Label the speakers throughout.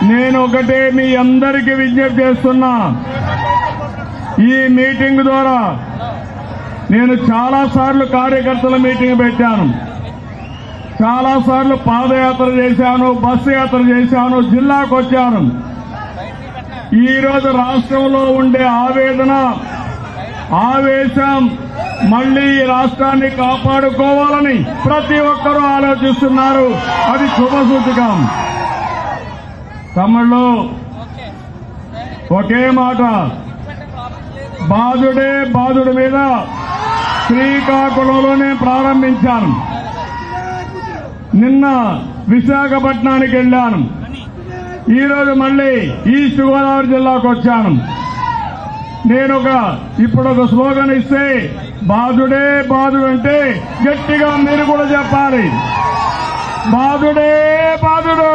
Speaker 1: నేను ఒకటే మీ అందరికీ విజ్ఞప్తి చేస్తున్నా ఈ మీటింగ్ ద్వారా నేను చాలా సార్లు కార్యకర్తల మీటింగ్ పెట్టాను చాలా సార్లు పాదయాత్ర చేశాను బస్సు యాత్ర చేశాను జిల్లాకు వచ్చాను ఈ రోజు రాష్ట్రంలో ఉండే ఆవేదన ఆవేశం మళ్లీ ఈ రాష్ట్రాన్ని కాపాడుకోవాలని ప్రతి ఒక్కరూ ఆలోచిస్తున్నారు అది శుభసూచకం తమిళ్ళు ఒకే మాట బాధుడే బాధుడి మీద శ్రీకాకుళంలోనే ప్రారంభించాను నిన్న విశాఖపట్నానికి వెళ్ళాను ఈ రోజు మళ్ళీ ఈస్ట్ గోదావరి జిల్లాకు వచ్చాను నేను ఒక ఇప్పుడు ఒక స్లోగన్ ఇస్తే బాధుడే బాధుడు అంటే గట్టిగా మీరు కూడా చెప్పాలి బాధుడే బాధుడు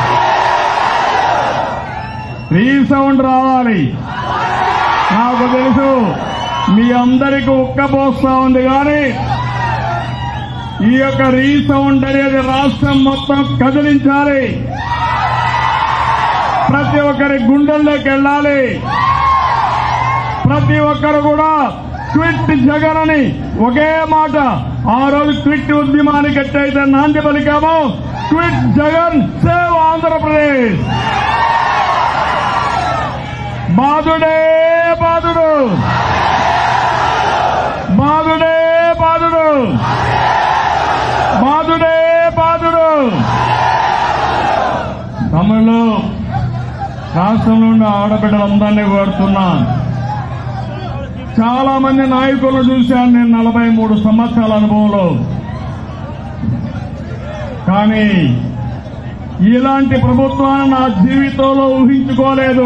Speaker 1: రీసౌండ్ రావాలి నాకు తెలుసు మీ అందరికీ ఉక్కబోస్తా ఉంది కానీ ఈ యొక్క రీసౌండ్ అనేది రాష్ట్రం మొత్తం కదిలించాలి ప్రతి ఒక్కరి గుండెల్లోకి వెళ్ళాలి ప్రతి ఒక్కరు కూడా క్విట్ జగన్ అని ఒకే మాట ఆ రోజు క్విట్ ఉద్యమానికి ఎట్టయితే నాంది పలికామో క్విట్ జగన్ సేవ్ ఆంధ్రప్రదేశ్ బాధుడే బాధుడు బాధుడే బాధుడు బాధుడే బాధుడు తమిళ రాష్ట్రంలో ఉన్న ఆడబిడ్డలందరినీ కోరుతున్నా చాలా మంది నాయకులను చూశాను నేను నలభై మూడు సంవత్సరాల అనుభవంలో కానీ ఇలాంటి ప్రభుత్వాన్ని నా జీవితంలో ఊహించుకోలేదు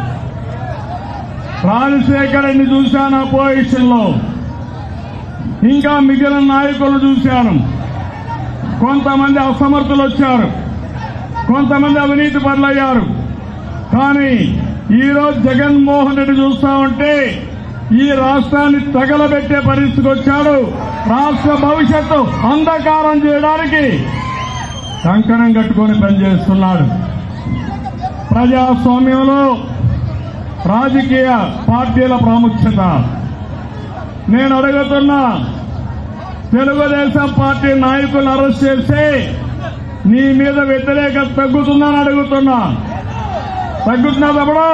Speaker 1: రాజశేఖర్ రెడ్డి చూశాను అపోజిషన్ లో ఇంకా మిగిలిన నాయకులు చూశాను కొంతమంది అసమర్థులు వచ్చారు కొంతమంది అవినీతి పరులయ్యారు కానీ ఈ రోజు జగన్మోహన్ రెడ్డి చూస్తా ఉంటే ఈ రాష్ట్రాన్ని తగలబెట్టే పరిస్థితికి వచ్చాడు రాష్ట్ర భవిష్యత్తు అంధకారం చేయడానికి కంకణం కట్టుకొని పనిచేస్తున్నాడు ప్రజాస్వామ్యంలో రాజకీయ పార్టీల ప్రాముఖ్యత నేను అడుగుతున్నా తెలుగుదేశం పార్టీ నాయకులను అరెస్ట్ చేస్తే నీ మీద వ్యతిరేకత తగ్గుతుందని అడుగుతున్నా తగ్గుతున్నా తప్పుడు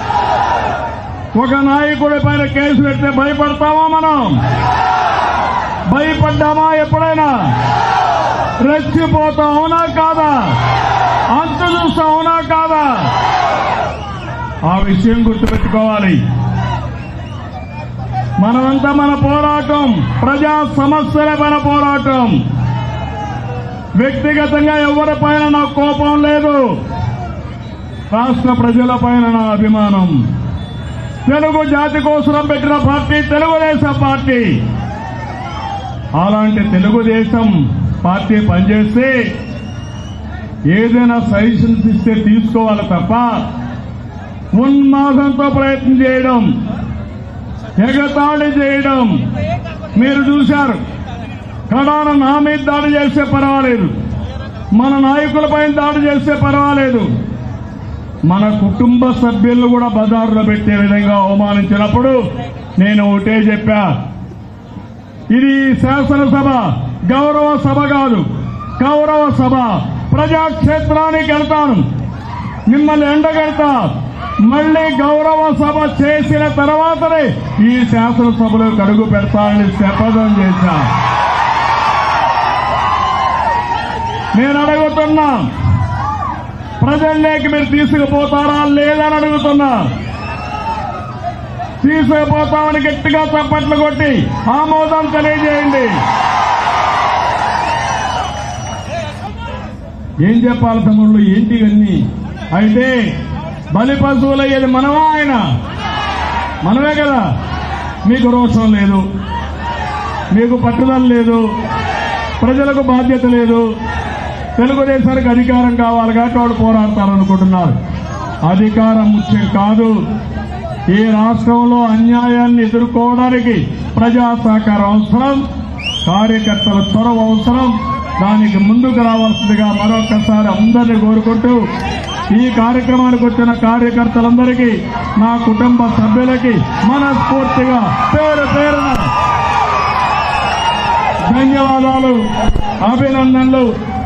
Speaker 1: ఒక నాయకుడి పైన కేసు పెడితే భయపడతామా మనం భయపడ్డామా ఎప్పుడైనా రెచ్చిపోతాం అవునా కాదా అంత చూస్తాం అవునా కాదా ఆ విషయం గుర్తుపెట్టుకోవాలి మనమంతా మన పోరాటం ప్రజా సమస్యల పైన పోరాటం వ్యక్తిగతంగా ఎవరిపైన నాకు కోపం లేదు రాష్ట్ర ప్రజల పైన నా అభిమానం తెలుగు జాతి కోసం పెట్టిన పార్టీ తెలుగుదేశం పార్టీ అలాంటి తెలుగుదేశం పార్టీ పనిచేస్తే ఏదైనా సజెషన్స్ ఇస్తే తీసుకోవాలి తప్ప ఉన్మాదంతో ప్రయత్నం చేయడం ఎగతాళి చేయడం మీరు చూశారు కడాన నా మీద దాడి చేస్తే పర్వాలేదు మన నాయకులపైన దాడి చేస్తే పర్వాలేదు మన కుటుంబ సభ్యులను కూడా బజారులో పెట్టే విధంగా అవమానించినప్పుడు నేను ఒకటే చెప్పా ఇది శాసనసభ గౌరవ సభ కాదు గౌరవ సభ ప్రజాక్షేత్రానికి వెళ్తాను మిమ్మల్ని ఎండగడతా మళ్ళీ గౌరవ సభ చేసిన తర్వాతనే ఈ శాసనసభలో కడుగు పెడతానని శపథం చేశా నేను అడుగుతున్నా ప్రజల్లోకి మీరు తీసుకుపోతారా లేదని అడుగుతున్నా తీసుకుపోతామని గట్టిగా చప్పట్లు కొట్టి ఆమోదం తెలియజేయండి ఏం చెప్పాలి తమ్ముళ్ళు ఏంటి ఇవన్నీ అయితే బలి పశువులు అయ్యేది మనమా ఆయన మనమే కదా మీకు రోషం లేదు మీకు పట్టుదల లేదు ప్రజలకు బాధ్యత లేదు తెలుగుదేశానికి అధికారం కావాలి కాబట్టి వాళ్ళు పోరాడతారనుకుంటున్నారు అధికారం ముఖ్యం కాదు ఈ రాష్ట్రంలో అన్యాయాన్ని ఎదుర్కోవడానికి ప్రజా సహకారం అవసరం కార్యకర్తల చొరవ అవసరం దానికి ముందుకు రావాల్సిందిగా మరొకసారి అందరినీ కోరుకుంటూ ఈ కార్యక్రమానికి వచ్చిన కార్యకర్తలందరికీ నా కుటుంబ సభ్యులకి మనస్ఫూర్తిగా పేరు పేరున ధన్యవాదాలు అభినందనలు